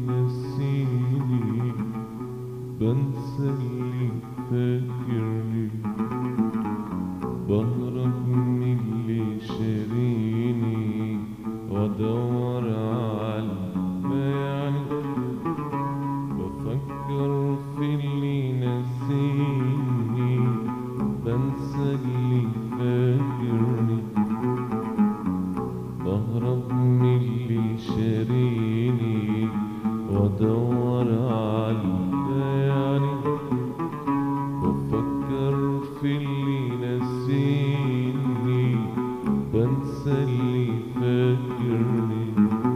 نسيني بنسى اللي فاكرني بهرب من اللي شاريني وادور على يعني بفكر في اللي نسيني بنسى اللي فاكرني بهرب من اللي شاريني وادور على يعني بفكر في اللي نسيني بنسى اللي فاكرني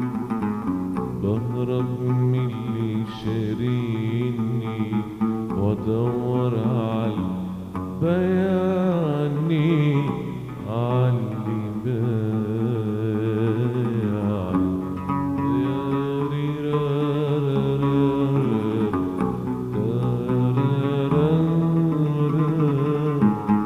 بهرب من اللي شاريني وادور على بياني علي بياني يا ريرارارارا، تارارارارا.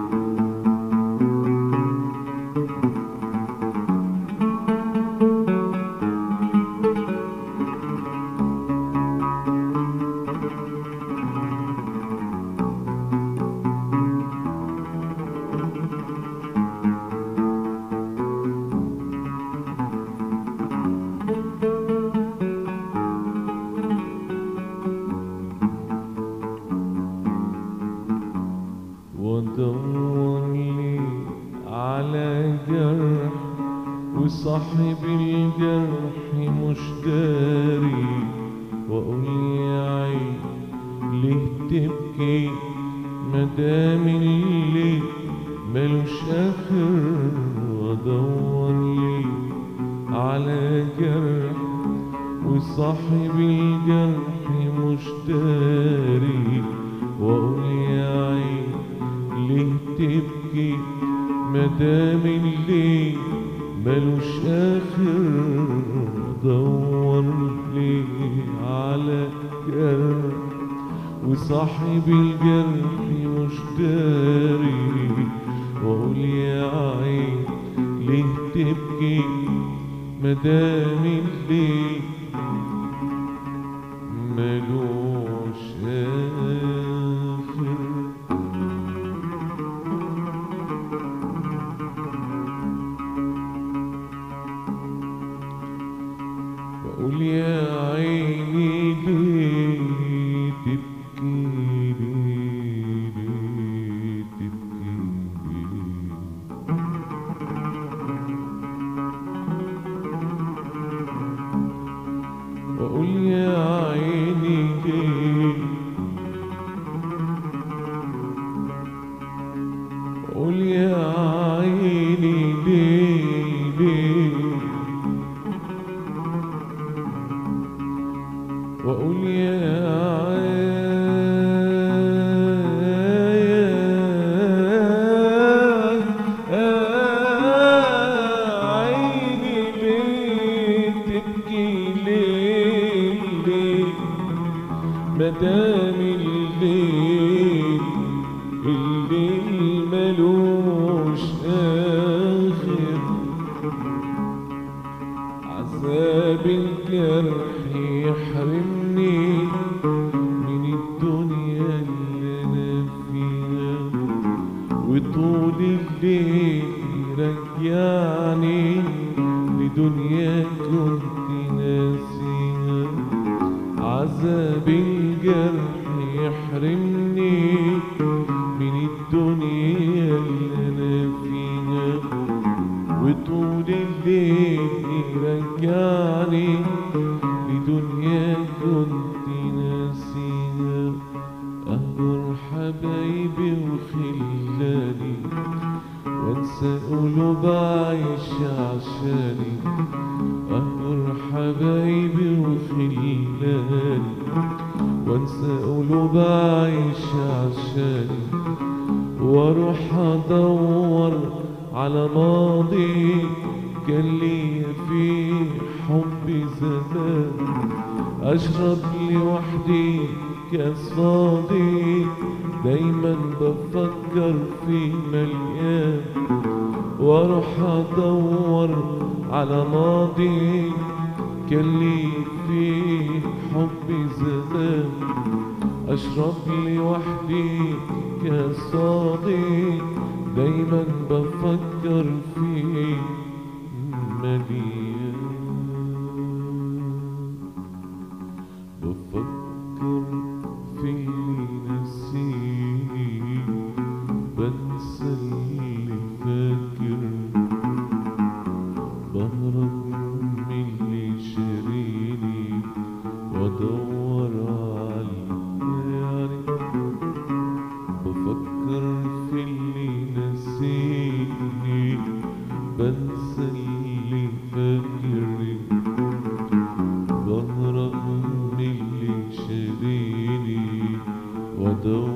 وادور لي على جرح وصاحب الجرح مش داري واقول يا عين ليه تبكي مدام اللي ملوش اخر وادور لي على جرح وصاحب الجرح مش داري واقول يا عين ليه تبكي مدام الليل ملوش اخر دور لي على جرح وصاحب الجرح مش داري واقول يا عين ليه تبكي مدام الليل ملوش آخر وأقول يا عيني ليه تبكي ليه ليه تبكي ليه وأقول يا عيني ليه وأقول يا عيني ليه ليه وأقول يا عيني ليه تبكي ليه ليه مدام الليل الليل ملوش آخر عذاب الجرح يحرمني من الدنيا اللي انا فيها وطول الليل يرجعني لدنيا كنت ناسيها عذاب الجرح يحرمني من الدنيا اللي انا فيها وطول الليل يرجعني لدنيا كنت ناسيها أهجر حبايبي وخلاني وانسى قلوب عايش عشاني أهجر حبايبي وخلاني وانسى قلوب عايش عشاني واروح ادور على ماضي كان لي فيه حب زمان اشرب لوحدي كاس فاضي دايما بفكر في مليان واروح ادور على ماضي كان لي فيه حب زمان أشرب لي وحدي كاس فاضي دايما بفكر فيه مليان بفكر في اللي نسيني بنسى اللي فاكر بهرب من اللي شاريني وادور على يعني بفكر في اللي نسيني بنسى اللي فاكرني بهرب من اللي شاريني وادور